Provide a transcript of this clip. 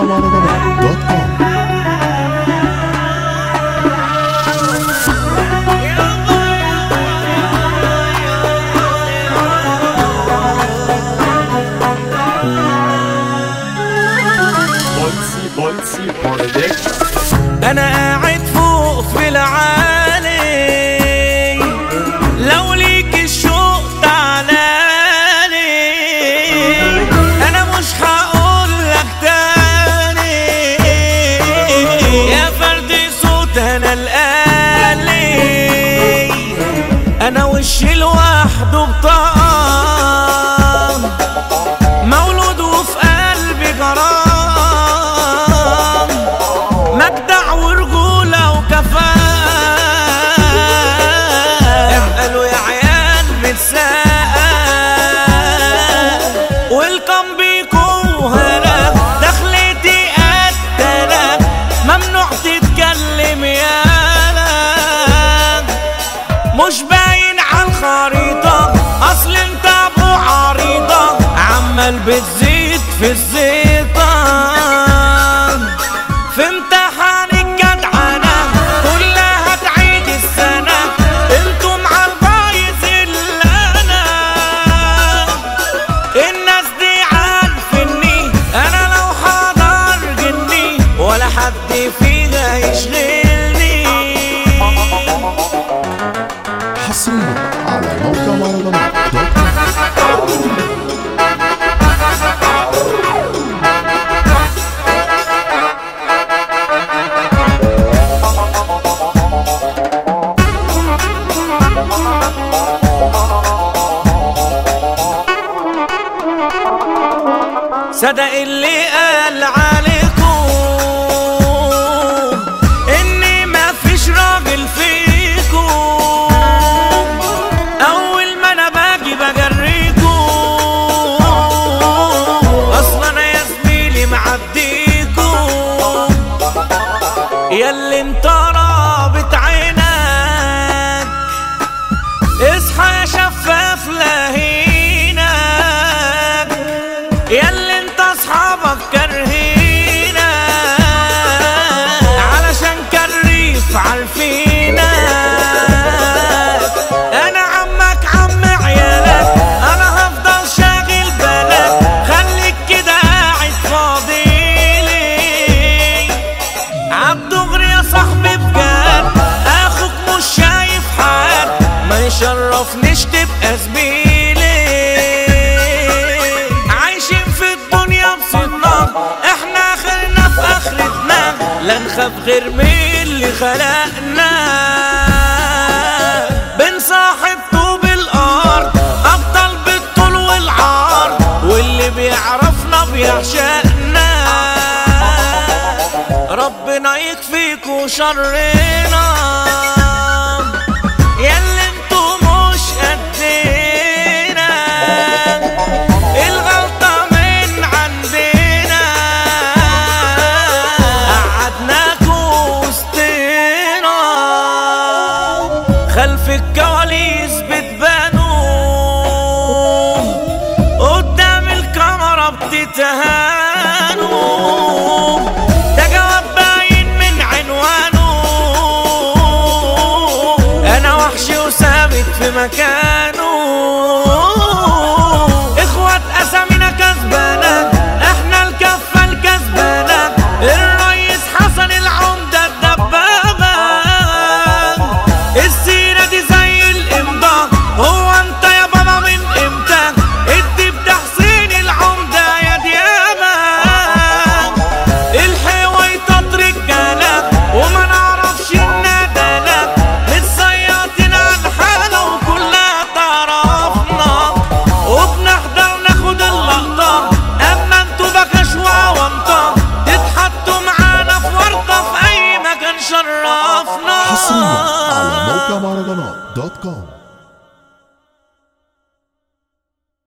مهرجانات دوت كوم Bolsi, Bolsi, Production. انا قاعد فوق في العالي لو ليك الشوق تعالالي انا مش هقول لك تاني يا فرد صوت انا الآلي انا وشي لوحده بطاقة مولود وفي قلبي جرام مجدع ورجولة وكفاءة قالوا يا عيال متساقة والكم بيكو هلا دخلتي قتلة ممنوع تتكلم يالا مش باين على الخريطة أصل انت أبو عريضة عمال بتزيد في الزيطة في امتحان الجدعنة كلها تعيد السنة انتم عالبايظ اللي انا الناس دي عارفني انا لو حضر جني ولا حد فيها يشغلني حصريا على موقع مهرجانات دوت كوم صدق اللي قال عليكم اني ما فيش راجل فيكم اول ما انا باجي بجريكم اصلا انا يا زميلي معديكم يا اللي انت رابط عينك اصحى يا شفاف لهينك ياللي انت اصحابك كرهينك علشان كالريف عارفينك انا عمك عم عيالك انا هفضل شاغل بالك خليك كده قاعد فاضيلي عالدغري يا صاحبي بجد اخوك مش شايف حد ما يشرفنيش تبقى زميلي عايشين في الدنيا بصدنا احنا اخرنا في اخرتنا لا نخاف غير من اللي خلقنا بنصاحب طوب الارض ابطال بالطول والعار واللي بيعرفنا بيعشقنا ربنا يكفيكوا شرنا ياللي انتوا مش قدنا الغلطة من عندنا قعدناكوا وسطنا خلف الكواليس بتبانوا قدام الكاميرا بتتهانوا ده جواب باين من عنوانه انا وحش وثابت في مكانه